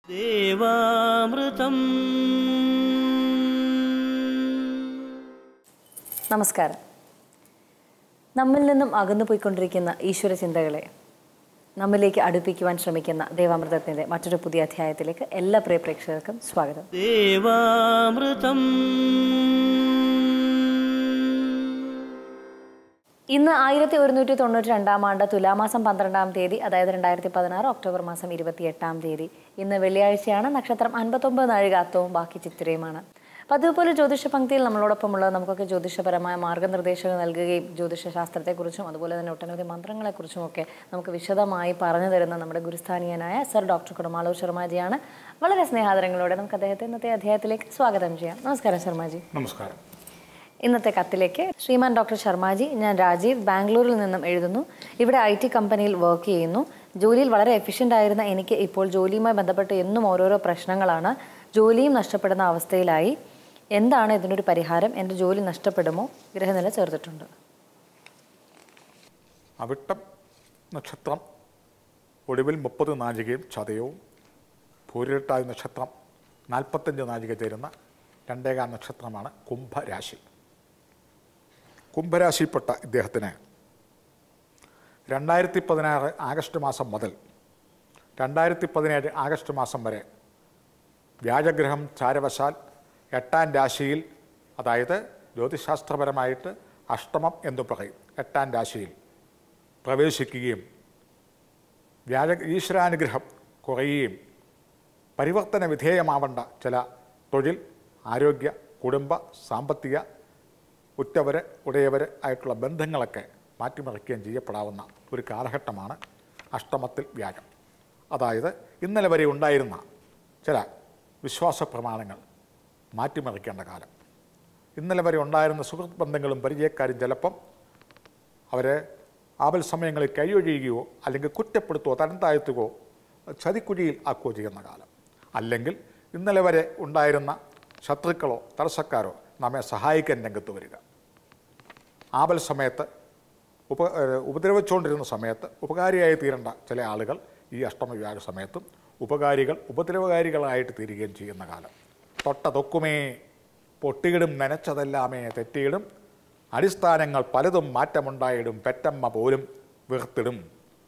ദേവാമൃതം നമസ്കാരം നമ്മിൽ നിന്നും അകന്നു പോയിക്കൊണ്ടിരിക്കുന്ന ഈശ്വര ചിന്തകളെ നമ്മിലേക്ക് അടുപ്പിക്കുവാൻ ശ്രമിക്കുന്ന ദേവാമൃതത്തിൻ്റെ മറ്റൊരു പുതിയ അധ്യായത്തിലേക്ക് എല്ലാ പ്രിയ പ്രേക്ഷകർക്കും സ്വാഗതം ദേവാമൃതം ഇന്ന് ആയിരത്തി ഒരുന്നൂറ്റി തൊണ്ണൂറ്റി രണ്ടാം ആണ്ട് തുലാമാസം പന്ത്രണ്ടാം തീയതി അതായത് രണ്ടായിരത്തി പതിനാറ് ഒക്ടോബർ മാസം ഇരുപത്തി എട്ടാം തീയതി ഇന്ന് വെള്ളിയാഴ്ചയാണ് നക്ഷത്രം അൻപത്തൊമ്പത് നാഴികാത്തവും ബാക്കി ചിത്തിരയുമാണ് പതിവ് പോലെ ജ്യോതിഷ പങ്ക്തിയിൽ നമ്മളോടൊപ്പമുള്ളത് നമുക്കൊക്കെ ജ്യോതിഷപരമായ മാർഗ്ഗനിർദ്ദേശങ്ങൾ നൽകുകയും ജ്യോതിഷ ശാസ്ത്രത്തെക്കുറിച്ചും അതുപോലെ തന്നെ ഒട്ടനവധി മന്ത്രങ്ങളെക്കുറിച്ചും ഒക്കെ നമുക്ക് വിശദമായി പറഞ്ഞു തരുന്ന നമ്മുടെ ഗുരുസ്ഥാനീയനായ സർ ഡോക്ടർ കുടമാളൂർ ശർമാജിയാണ് വളരെ സ്നേഹാദരങ്ങളോടെ നമുക്ക് അദ്ദേഹത്തെ ഇന്നത്തെ അധ്യായത്തിലേക്ക് സ്വാഗതം ചെയ്യാം നമസ്കാരം ശർമാജി നമസ്കാരം ഇന്നത്തെ കത്തിലേക്ക് ശ്രീമാൻ ഡോക്ടർ ശർമാജി ഞാൻ രാജീവ് ബാംഗ്ലൂരിൽ നിന്നും എഴുതുന്നു ഇവിടെ ഐ ടി കമ്പനിയിൽ വർക്ക് ചെയ്യുന്നു ജോലിയിൽ വളരെ എഫിഷ്യൻ്റ് ആയിരുന്ന എനിക്ക് ഇപ്പോൾ ജോലിയുമായി ബന്ധപ്പെട്ട് എന്നും ഓരോരോ പ്രശ്നങ്ങളാണ് ജോലിയും നഷ്ടപ്പെടുന്ന അവസ്ഥയിലായി എന്താണ് ഇതിനൊരു പരിഹാരം എൻ്റെ ജോലി നഷ്ടപ്പെടുമോ ഗ്രഹനില ചേർത്തിട്ടുണ്ട് അവിട്ടം നക്ഷത്രം ഒടുവിൽ മുപ്പത് നാഴികയും ചതയവും പൂരിട്ടായ നക്ഷത്രം നാൽപ്പത്തഞ്ച് നാഴിക ചേരുന്ന രണ്ടേകാൽ നക്ഷത്രമാണ് കുംഭരാശി കുംഭരാശിപ്പെട്ട ഇദ്ദേഹത്തിന് രണ്ടായിരത്തി പതിനാറ് ആഗസ്റ്റ് മാസം മുതൽ രണ്ടായിരത്തി പതിനേഴ് ആഗസ്റ്റ് മാസം വരെ വ്യാജഗ്രഹം ചാരവശാൽ എട്ടാം രാശിയിൽ അതായത് ജ്യോതിശാസ്ത്രപരമായിട്ട് അഷ്ടമം എന്ന് പറയും എട്ടാം രാശിയിൽ പ്രവേശിക്കുകയും വ്യാജ ഈശ്വരാനുഗ്രഹം കുറയുകയും പരിവർത്തന വിധേയമാവേണ്ട ചില തൊഴിൽ ആരോഗ്യ കുടുംബ സാമ്പത്തിക ഉറ്റവർ ഉടയവർ ആയിട്ടുള്ള ബന്ധങ്ങളൊക്കെ മാറ്റിമറിക്കുകയും ചെയ്യപ്പെടാവുന്ന ഒരു കാലഘട്ടമാണ് അഷ്ടമത്തിൽ വ്യാജം അതായത് ഇന്നലെ വരെ ഉണ്ടായിരുന്ന ചില വിശ്വാസ പ്രമാണങ്ങൾ മാറ്റിമറിക്കേണ്ട കാലം ഇന്നലെ വരെ ഉണ്ടായിരുന്ന സുഹൃത്ത് ബന്ധങ്ങളും പരിചയക്കാരും ചിലപ്പം അവരെ ആപൽ സമയങ്ങളിൽ കൈയൊഴിയുകയോ അല്ലെങ്കിൽ കുറ്റപ്പെടുത്തുകയോ തരം താഴ്ത്തുകയോ ചതിക്കുഴിയിൽ ആക്കുകയോ ചെയ്യുന്ന കാലം അല്ലെങ്കിൽ ഇന്നലെ വരെ ഉണ്ടായിരുന്ന ശത്രുക്കളോ തടസ്സക്കാരോ നമ്മെ സഹായിക്കാൻ രംഗത്ത് വരിക ആപൽ സമയത്ത് ഉപ ഏഹ് ഉപദ്രവിച്ചുകൊണ്ടിരുന്ന സമയത്ത് ഉപകാരിയായി തീരേണ്ട ചില ആളുകൾ ഈ അഷ്ടമവിവാഹ സമയത്തും ഉപകാരികൾ ഉപദ്രവകാരികളായിട്ട് തീരുകയും ചെയ്യുന്ന കാലം തൊട്ട തൊക്കുമേ പൊട്ടിയിടും നനച്ചതെല്ലാമേ തെറ്റിയിടും അടിസ്ഥാനങ്ങൾ പലതും മാറ്റമുണ്ടായിടും പെറ്റമ്മ പോലും വീർത്തിടും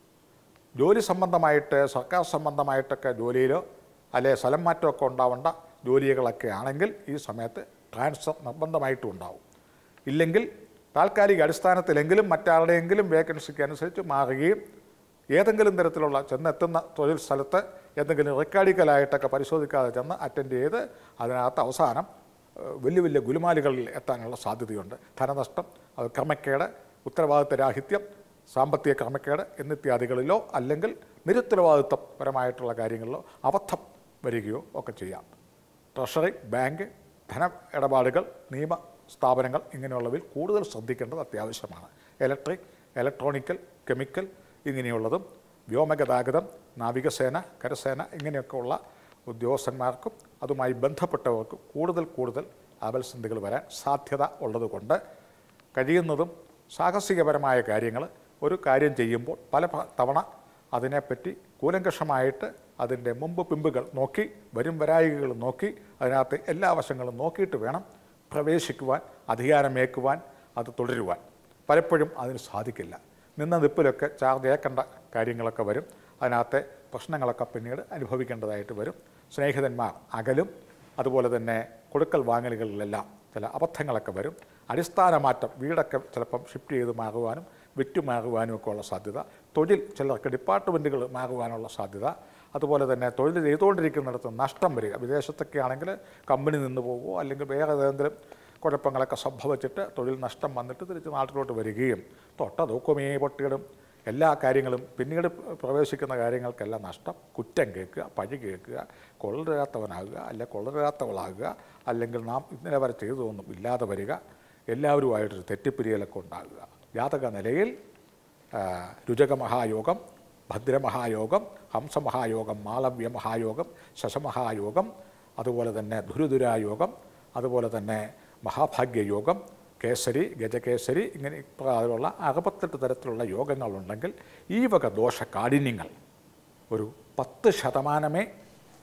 ജോലി സംബന്ധമായിട്ട് സർക്കാർ സംബന്ധമായിട്ടൊക്കെ ജോലിയിലോ അല്ലെ സ്ഥലം മാറ്റമൊക്കെ ഉണ്ടാവേണ്ട ജോലികളൊക്കെ ആണെങ്കിൽ ഈ സമയത്ത് ട്രാൻസ്ഫർ നിർബന്ധമായിട്ടും ഉണ്ടാവും ഇല്ലെങ്കിൽ താൽക്കാലിക അടിസ്ഥാനത്തിലെങ്കിലും മറ്റാരുടെയെങ്കിലും വേക്കൻസിക്ക് അനുസരിച്ച് മാറുകയും ഏതെങ്കിലും തരത്തിലുള്ള ചെന്നെത്തുന്ന തൊഴിൽ സ്ഥലത്ത് എന്തെങ്കിലും റെക്കാർഡിക്കലായിട്ടൊക്കെ പരിശോധിക്കാതെ ചെന്ന് അറ്റൻഡ് ചെയ്ത് അതിനകത്ത് അവസാനം ഏഹ്, വലിയ വലിയ ഗുലുമാലുകളിൽ എത്താനുള്ള സാധ്യതയുണ്ട് ധനനഷ്ടം അത് ക്രമക്കേട് ഉത്തരവാദിത്തരാഹിത്യം സാമ്പത്തിക ക്രമക്കേട് എന്നിത്യാദികളിലോ അല്ലെങ്കിൽ നിരുത്തരവാദിത്വപരമായിട്ടുള്ള കാര്യങ്ങളിലോ അബദ്ധം വരികയോ ഒക്കെ ചെയ്യാം ട്രഷറി ബാങ്ക് ധന ഇടപാടുകൾ നിയമ സ്ഥാപനങ്ങൾ ഇങ്ങനെയുള്ളവയിൽ കൂടുതൽ ശ്രദ്ധിക്കേണ്ടത് അത്യാവശ്യമാണ് ഇലക്ട്രിക് ഇലക്ട്രോണിക്കൽ കെമിക്കൽ ഇങ്ങനെയുള്ളതും വ്യോമഗതാഗതം നാവികസേന കരസേന ഇങ്ങനെയൊക്കെ ഉള്ള ഉദ്യോഗസ്ഥന്മാർക്കും അതുമായി ബന്ധപ്പെട്ടവർക്കും കൂടുതൽ കൂടുതൽ ആപൽസന്ധികൾ വരാൻ സാധ്യത ഉള്ളതുകൊണ്ട് കഴിയുന്നതും സാഹസികപരമായ കാര്യങ്ങൾ ഒരു കാര്യം ചെയ്യുമ്പോൾ പല പ- തവണ അതിനെപ്പറ്റി കൂലങ്കഷമായിട്ട് അതിൻ്റെ മുമ്പ് പിമ്പുകൾ നോക്കി വരും വരായികകൾ നോക്കി അതിനകത്ത് എല്ലാ വശങ്ങളും നോക്കിയിട്ട് വേണം പ്രവേശിക്കുവാൻ അധികാരമേക്കുവാൻ അത് തുടരുവാൻ പലപ്പോഴും അതിന് സാധിക്കില്ല നിന്ന നിപ്പിലൊക്കെ ചാർജ് ഏക്കേണ്ട കാര്യങ്ങളൊക്കെ വരും അതിനകത്തെ പ്രശ്നങ്ങളൊക്കെ പിന്നീട് അനുഭവിക്കേണ്ടതായിട്ട് വരും സ്നേഹിതന്മാർ അകലും അതുപോലെ തന്നെ കൊടുക്കൽ വാങ്ങലുകളിലെല്ലാം ചില അബദ്ധങ്ങളൊക്കെ വരും അടിസ്ഥാന മാറ്റം വീടൊക്കെ ചിലപ്പം ഷിഫ്റ്റ് ചെയ്ത് മാറുവാനും വിറ്റ് മാറുവാനും ഒക്കെ ഉള്ള സാധ്യത തൊഴിൽ ചിലർക്ക് ഡിപ്പാർട്ട്മെൻറ്റുകൾ മാറുവാനുള്ള സാധ്യത അതുപോലെ തന്നെ തൊഴിൽ ചെയ്തുകൊണ്ടിരിക്കുന്നിടത്ത് നഷ്ടം വരിക വിദേശത്തൊക്കെ ആണെങ്കിൽ കമ്പനി നിന്ന് പോകുമോ അല്ലെങ്കിൽ വേറെ ഏതെങ്കിലും കുഴപ്പങ്ങളൊക്കെ സംഭവിച്ചിട്ട് തൊഴിൽ നഷ്ടം വന്നിട്ട് തിരിച്ച് നാട്ടിലോട്ട് വരികയും തൊട്ട തൂക്കമേ പൊട്ടിയിടും എല്ലാ കാര്യങ്ങളും പിന്നീട് പ്രവേശിക്കുന്ന കാര്യങ്ങൾക്കെല്ലാം നഷ്ടം കുറ്റം കേൾക്കുക പഴി കേൾക്കുക കൊള്ളരാത്തവനാകുക അല്ലെ കൊള്ളരാത്തവളാകുക അല്ലെങ്കിൽ നാം ഇന്നലെ വരെ ചെയ്തതൊന്നും ഇല്ലാതെ വരിക എല്ലാവരുമായിട്ടൊരു തെറ്റിപ്പിരിയലൊക്കെ ഉണ്ടാകുക ജാതക നിലയിൽ ആ, രുചകമഹായോഗം ഭദ്രമഹായോഗം ഹംസമഹായോഗം മാളവ്യ മഹായോഗം ശശമഹായോഗം അതുപോലെ തന്നെ ധുരുധുരായോഗം അതുപോലെ തന്നെ മഹാഭാഗ്യയോഗം കേസരി ഗജകേസരി ഇങ്ങനെ ഇപ്രകാരമുള്ള അറുപത്തെട്ട് തരത്തിലുള്ള യോഗങ്ങളുണ്ടെങ്കിൽ ഈ വക ദോഷ കാഠിന്യങ്ങൾ ഒരു പത്ത് ശതമാനമേ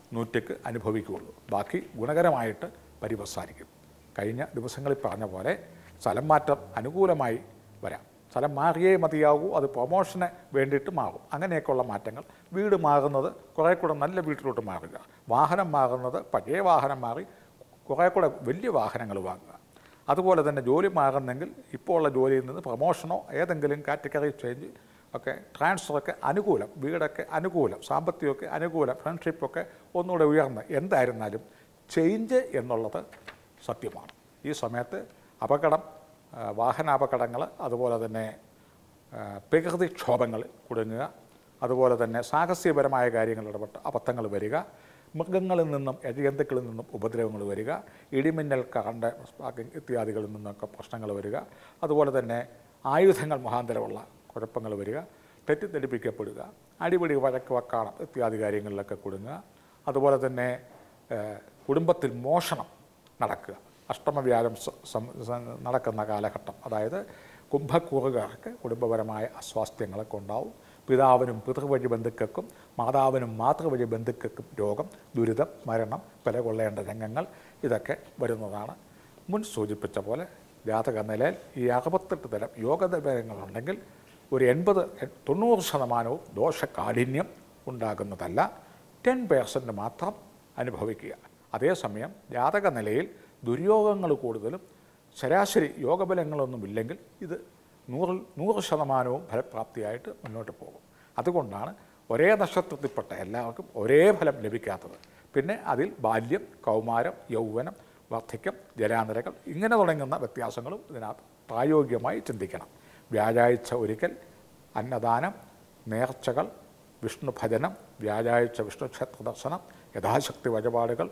നൂറ്റയ്ക്ക് അനുഭവിക്കുകയുള്ളൂ ബാക്കി ഗുണകരമായിട്ട് പര്യവസാനിക്കും കഴിഞ്ഞ ദിവസങ്ങളിൽ പറഞ്ഞ പോലെ സ്ഥലം മാറ്റം അനുകൂലമായി വരാം സ്ഥലം മാറിയേ മതിയാകൂ അത് പ്രൊമോഷന് വേണ്ടിയിട്ട് മാറും അങ്ങനെയൊക്കെയുള്ള മാറ്റങ്ങൾ വീട് മാറുന്നത് കുറേ കൂടെ നല്ല വീട്ടിലോട്ട് മാറുക വാഹനം മാറുന്നത് പഴയ വാഹനം മാറി കുറേ കൂടെ വലിയ വാഹനങ്ങൾ വാങ്ങുക അതുപോലെ തന്നെ ജോലി മാറുന്നെങ്കിൽ ഇപ്പോൾ ഉള്ള ജോലിയിൽ നിന്ന് പ്രൊമോഷനോ ഏതെങ്കിലും കാറ്റഗറി ചേഞ്ച് ഒക്കെ ട്രാൻസ്ഫറൊക്കെ അനുകൂലം വീടൊക്കെ അനുകൂലം സാമ്പത്തികമൊക്കെ അനുകൂലം ഫ്രണ്ട്ഷിപ്പൊക്കെ ഒന്നുകൂടെ ഉയർന്ന് എന്തായിരുന്നാലും ചേഞ്ച് എന്നുള്ളത് സത്യമാണ് ഈ സമയത്ത് അപകടം ആ, വാഹനാപകടങ്ങൾ അതുപോലെ തന്നെ ആ, പ്രകൃതിക്ഷോഭങ്ങൾ കുടുങ്ങുക അതുപോലെ തന്നെ സാഹസ്യപരമായ കാര്യങ്ങൾ ഇടപെട്ട് അബദ്ധങ്ങൾ വരിക മൃഗങ്ങളിൽ നിന്നും ജന്തുക്കളിൽ നിന്നും ഉപദ്രവങ്ങൾ വരിക ഇടിമിന്നൽ കറണ്ട് സ്പാർക്കിംഗ് ഇത്യാദികളിൽ നിന്നൊക്കെ പ്രശ്നങ്ങൾ വരിക അതുപോലെ തന്നെ ആയുധങ്ങൾ മുഖാന്തരമുള്ള കുഴപ്പങ്ങൾ വരിക തെറ്റിദ്ധരിപ്പിക്കപ്പെടുക അടിപിടി വഴക്ക് വക്കാണം ഇത്യാദി കാര്യങ്ങളിലൊക്കെ കുടുങ്ങുക അതുപോലെ തന്നെ ഏഹ്, കുടുംബത്തിൽ മോഷണം നടക്കുക അഷ്ടമവ്യാഴം സ- സം- സ- നടക്കുന്ന കാലഘട്ടം അതായത് കുംഭക്കൂറുകാർക്ക് കുടുംബപരമായ അസ്വാസ്ഥ്യങ്ങളൊക്കെ ഉണ്ടാവും പിതാവിനും പിതൃവഴി ബന്ധുക്കൾക്കും മാതാവിനും മാതൃവഴി ബന്ധുക്കൾക്കും രോഗം ദുരിതം മരണം വില കൊള്ളേണ്ട രംഗങ്ങൾ ഇതൊക്കെ വരുന്നതാണ് മുൻ സൂചിപ്പിച്ച പോലെ ജാതക നിലയിൽ ഈ അറുപത്തെട്ട് തരം യോഗദരങ്ങളുണ്ടെങ്കിൽ ഒരു എൺപത് തൊണ്ണൂറ് ശതമാനവും ദോഷകാഠിന്യം ഉണ്ടാകുന്നതല്ല ടെൻ പേഴ്സൻറ്റ് മാത്രം അനുഭവിക്കുക അതേസമയം ജാതക നിലയിൽ ദുര്യോഗങ്ങൾ കൂടുതലും ശരാശരി യോഗബലങ്ങളൊന്നുമില്ലെങ്കിൽ ഇത് നൂറിൽ നൂറ് ശതമാനവും ഫലപ്രാപ്തിയായിട്ട് മുന്നോട്ട് പോകും അതുകൊണ്ടാണ് ഒരേ നക്ഷത്രത്തിൽപ്പെട്ട എല്ലാവർക്കും ഒരേ ഫലം ലഭിക്കാത്തത് പിന്നെ അതിൽ ബാല്യം കൗമാരം യൗവനം വാർദ്ധക്യം ജലാന്തരകൾ ഇങ്ങനെ തുടങ്ങുന്ന വ്യത്യാസങ്ങളും ഇതിനകത്ത് പ്രായോഗികമായി ചിന്തിക്കണം വ്യാഴാഴ്ച ഒരിക്കൽ അന്നദാനം നേർച്ചകൾ വിഷ്ണു ഭജനം വ്യാഴാഴ്ച വിഷ്ണു ക്ഷേത്ര ദർശനം യഥാശക്തി വഴിപാടുകൾ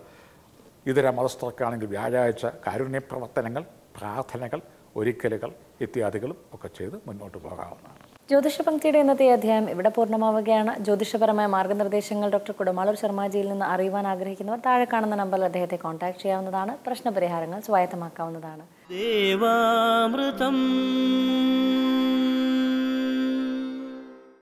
ഇതര മതസ്ഥർക്കാണെങ്കിൽ വ്യാഴാഴ്ച കാരുണ്യപ്രവർത്തനങ്ങൾ പ്രാർത്ഥനകൾ ഒരിക്കലുകൾ ഇത്യാദികളും ഒക്കെ ചെയ്ത് മുന്നോട്ട് പോകാവുന്നതാണ് ജ്യോതിഷ പങ്ക്തിയുടെ ഇന്നത്തെ ഈ അധ്യായം ഇവിടെ പൂർണ്ണമാവുകയാണ് ജ്യോതിഷപരമായ മാർഗനിർദ്ദേശങ്ങൾ ഡോക്ടർ കുടമാളൂർ ശർമാജിയിൽ നിന്ന് അറിയുവാൻ ആഗ്രഹിക്കുന്നവർ താഴെ കാണുന്ന നമ്പറിൽ അദ്ദേഹത്തെ കോൺടാക്ട് ചെയ്യാവുന്നതാണ് പ്രശ്നപരിഹാരങ്ങൾ സ്വായത്തമാക്കാവുന്നതാണ് देवामृतम्